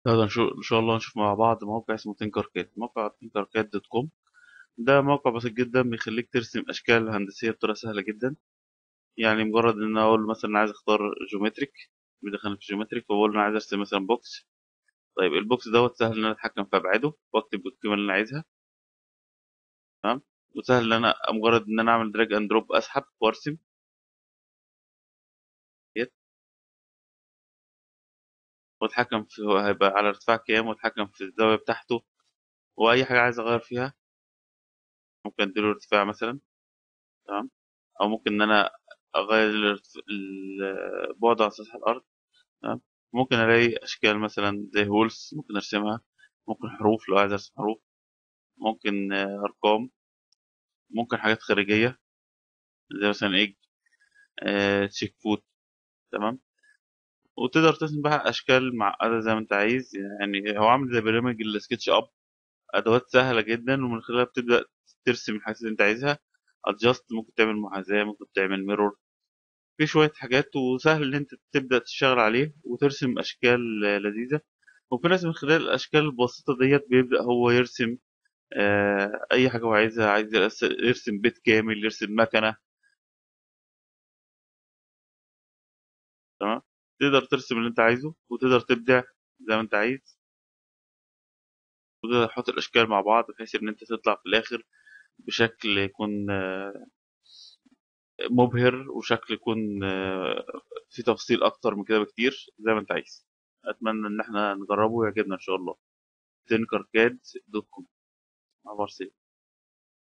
هذا إن شاء إن شاء الله نشوف مع بعض موقع اسمه تنكركاد موقع تنكركاد دوت كوم ده موقع بسيط جدا بيخليك ترسم أشكال هندسية بطريقة سهلة جدا يعني مجرد إن أنا أقول مثلا عايز أختار جيومتريك بيدخلني في جيومتريك فبقول أنا عايز أرسم مثلا بوكس طيب البوكس دوت سهل إن أنا أتحكم في أبعاده وأكتب القيمة اللي أنا عايزها تمام وسهل إن أنا مجرد إن أنا أعمل دراج أند دروب أسحب وأرسم واتحكم في هو هيبقى على ارتفاع كام واتحكم في الزاوية بتاعته وأي حاجة عايز أغير فيها ممكن أديله ارتفاع مثلا تمام أو ممكن إن أنا أغير الارتف- البعد عن سطح الأرض تمام ممكن ألاقي أشكال مثلا زي هولز ممكن أرسمها ممكن حروف لو عايز أرسم حروف ممكن آه، أرقام ممكن حاجات خارجية زي مثلا إيج تشيك فوت تمام وتقدر ترسم بقى أشكال معقدة زي ما أنت عايز يعني هو عامل زي برنامج السكتش أب أدوات سهلة جدا ومن خلالها بتبدأ ترسم الحاجات اللي أنت عايزها أدجاست ممكن تعمل محاذاة ممكن تعمل ميرور في شوية حاجات وسهل إن أنت تبدأ تشتغل عليه وترسم أشكال آه، لذيذة وفي ناس من خلال الأشكال البسيطة ديت بيبدأ هو يرسم آه، أي حاجة هو عايزها عايز يرس- يرسم بيت كامل يرسم مكنة تمام تقدر ترسم اللي أنت عايزه وتقدر تبدع زي ما أنت عايز وتقدر تحط الأشكال مع بعض بحيث إن أنت تطلع في الآخر بشكل يكون آه، مبهر وشكل يكون آه، فيه تفصيل أكتر من كده بكتير زي ما أنت عايز أتمنى إن احنا نجربه ويعجبنا إن شاء الله tinkercad دوت كوم عمر سيد